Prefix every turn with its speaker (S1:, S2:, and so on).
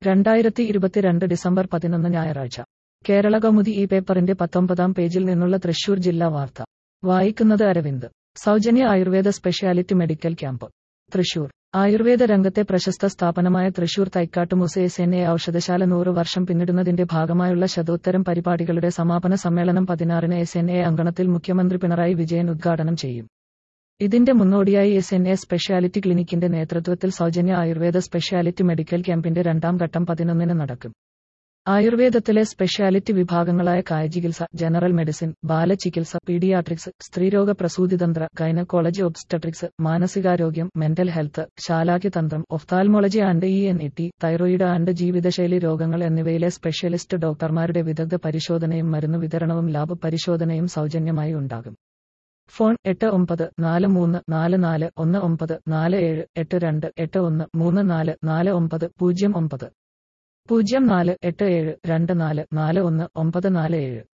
S1: രണ്ടായിരത്തി ഇരുപത്തിരണ്ട് ഡിസംബർ പതിനൊന്ന് ഞായറാഴ്ച കേരള കൗമുദി ഈ പേപ്പറിന്റെ പത്തൊമ്പതാം പേജിൽ നിന്നുള്ള തൃശൂർ ജില്ലാ വാർത്ത വായിക്കുന്നത് അരവിന്ദ് സൗജന്യ ayurveda speciality medical camp Thrissur ayurveda രംഗത്തെ പ്രശസ്ത സ്ഥാപനമായ Thrissur Thaikkattumooss S N A ഔഷധശാല നൂറ് വർഷം പിന്നിടുന്നതിന്റെ ഭാഗമായുള്ള ശതോത്തരം പരിപാടികളുടെ സമാപന സമ്മേളനം പതിനാറിന് എസ് എൻ എ അങ്കണത്തിൽ മുഖ്യമന്ത്രി പിണറായി വിജയൻ ഉദ്ഘാടനം ചെയ്യും ഇതിന്റെ മുന്നോടിയായി എസ് എൻ എ സ്പെഷ്യാലിറ്റി ക്ലിനിക്കിന്റെ നേതൃത്വത്തിൽ സൗജന്യ ആയുർവേദ സ്പെഷ്യാലിറ്റി മെഡിക്കൽ ക്യാമ്പിന്റെ രണ്ടാം ഘട്ടം പതിനൊന്നിന് നടക്കും ആയുർവേദത്തിലെ സ്പെഷ്യാലിറ്റി വിഭാഗങ്ങളായ കായചികിത്സ ജനറൽ മെഡിസിൻ ബാലചികിത്സ പീഡിയാട്രിക്സ് സ്ത്രീരോഗ പ്രസൂതിതന്ത്ര ഗൈനക്കോളജി ഒബ്സ്റ്റട്രിക്സ് മാനസികാരോഗ്യം മെന്റൽ ഹെൽത്ത് ശാലാക്യതന്ത്രം ophthalmology and E N E T thyroid and ജീവിതശൈലി രോഗങ്ങൾ എന്നിവയിലെ സ്പെഷ്യലിസ്റ്റ് ഡോക്ടർമാരുടെ വിദഗ്ധ പരിശോധനയും മരുന്ന് വിതരണവും ലാബ് പരിശോധനയും സൗജന്യമായി ഉണ്ടാകും ഫോൺ എട്ട് ഒമ്പത് നാല് മൂന്ന് നാല് നാല് ഒന്ന് ഒമ്പത് നാല് ഏഴ് എട്ട് രണ്ട് എട്ട് ഒന്ന് മൂന്ന് നാല് നാല് ഒമ്പത് പൂജ്യം ഒമ്പത് പൂജ്യം നാല് എട്ട് ഏഴ് രണ്ട് നാല് നാല് ഒന്ന് ഒമ്പത് നാല് ഏഴ്